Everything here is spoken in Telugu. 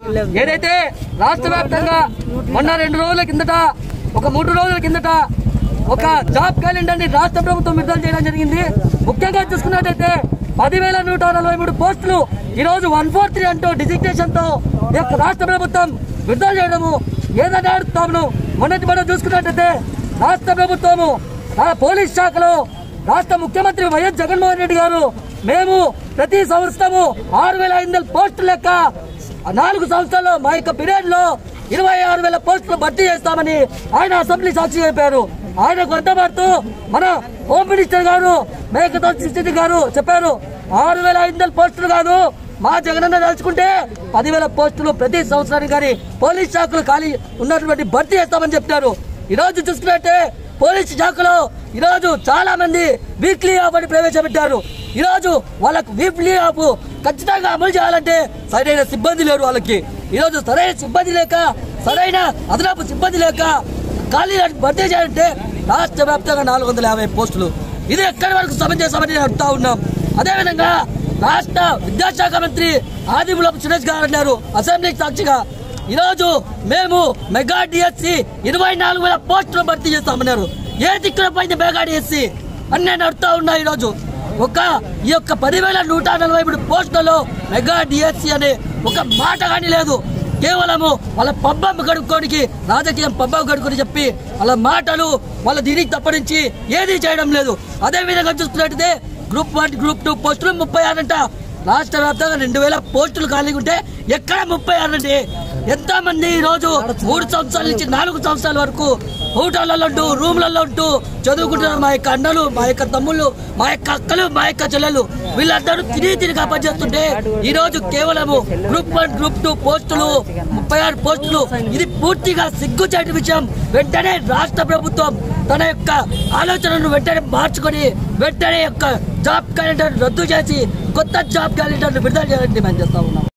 ఏదైతే రాష్ట్ర వ్యాప్తంగా మొన్న రెండు రోజుల కిందట ఒక మూడు రోజుల కిందట ఒక జాబ్ క్యాలెండర్ ని రాష్ట్ర ప్రభుత్వం విడుదల చేయడం జరిగింది ముఖ్యంగా చూసుకున్నట్టయితే పదివేల నూట నలభై మూడు పోస్టులు ఈ రోజు వన్ ఫోర్ త్రీ అంటూ డిజిగ్నేషన్ తో ఈ యొక్క రాష్ట్ర ప్రభుత్వం విడుదల చేయడము ఏదైనా అడుగుతాము మొన్నటి మనం చూసుకున్నట్టయితే రాష్ట్ర ప్రభుత్వము ఆ పోలీస్ శాఖలో రాష్ట్ర ముఖ్యమంత్రి వైఎస్ జగన్మోహన్ రెడ్డి గారు మేము ప్రతి సంవత్సరము ఆరు వేల ఐదు వందల పోస్టుల లెక్క నాలుగు సంవత్సరాల్లో మా యొక్క పీరియడ్ లో ఇరవై ఆరు వేల పోస్టులు భర్తీ చేస్తామని ఆయన అసెంబ్లీ సాక్షి చెప్పారు ఆయన కొట్టబడుతూ మన హోమ్ మినిస్టర్ గారు మేకతో సిద్ధి గారు చెప్పారు ఆరు వేల ఐదు వందల పోస్టులు కాదు మా జగనన్న తలుచుకుంటే పదివేల పోస్టులు ప్రతి సంవత్సరానికి కానీ పోలీస్ శాఖలు ఖాళీ ఉన్నటువంటి భర్తీ చేస్తామని చెప్తారు ఈ రోజు చూసుకున్నట్టే పోలీసు శాఖలో ఈ రోజు చాలా మంది వీక్లీ ఆఫ్ అని ప్రవేశపెట్టారు ఈ రోజు వాళ్ళకు వీక్లీ ఆఫ్ ఖచ్చితంగా అమలు చేయాలంటే సరైన సిబ్బంది లేరు వాళ్ళకి ఈ రోజు సరైన సిబ్బంది లేక సరైన అదనపు సిబ్బంది లేక ఖాళీ భర్తీ చేయాలంటే రాష్ట్ర వ్యాప్తంగా నాలుగు వందల యాభై పోస్టులు ఇది ఎక్కడి వరకు సమంజసమని అడుగుతా ఉన్నాం అదేవిధంగా రాష్ట్ర విద్యాశాఖ మంత్రి ఆదిమూలపు సురేష్ గారు అన్నారు అసెంబ్లీ సాక్షిగా ఈ రోజు మేము మెగా డిఎస్సి ఇరవై నాలుగు వేల పోస్టులు భర్తీ చేస్తామన్నారు ఏ దిక్కున పోయింది మెగా డిఎస్సి అని నేను అడుగుతా ఉన్నా ఈ రోజు ఒక ఈ యొక్క పదివేల నూట నలభై మూడు పోస్టులలో మెగా డిఎస్సి అనే ఒక మాట కానీ లేదు కేవలము వాళ్ళ పబ్బం గడుపుకోనికి రాజకీయం పబ్బం గడుపుకొని చెప్పి వాళ్ళ మాటలు వాళ్ళ దీనికి తప్పనించి ఏది చేయడం లేదు అదే విధంగా చూస్తున్నట్టయితే గ్రూప్ వన్ గ్రూప్ టూ పోస్టులు ముప్పై ఆరు అంట రాష్ట్ర వ్యాప్తంగా రెండు వేల పోస్టులు ఖాళీగా ఉంటే ఎక్కడ ముప్పై ఆరు అండి ఎంత మంది ఈ రోజు మూడు సంవత్సరాల నుంచి నాలుగు సంవత్సరాల వరకు హోటళ్లలో ఉంటూ రూమ్లలో ఉంటూ చదువుకుంటున్నారు మా యొక్క అన్నలు మా యొక్క తమ్ముళ్ళు మా యొక్క అక్కలు మా యొక్క చెల్లెలు వీళ్ళందరూ తిరిగి తిరిగి పనిచేస్తుంటే ఈ రోజు కేవలము గ్రూప్ వన్ గ్రూప్ టూ పోస్టులు ముప్పై ఆరు పోస్టులు ఇది పూర్తిగా సిగ్గుచేటి విషయం వెంటనే రాష్ట్ర ప్రభుత్వం తన యొక్క ఆలోచనను వెంటనే మార్చుకొని వెంటనే యొక్క జాబ్ క్యాలెండర్ రద్దు చేసి కొత్త జాబ్ క్యాలెండర్ విడుదల చేయాలని డిమాండ్ చేస్తా ఉన్నాం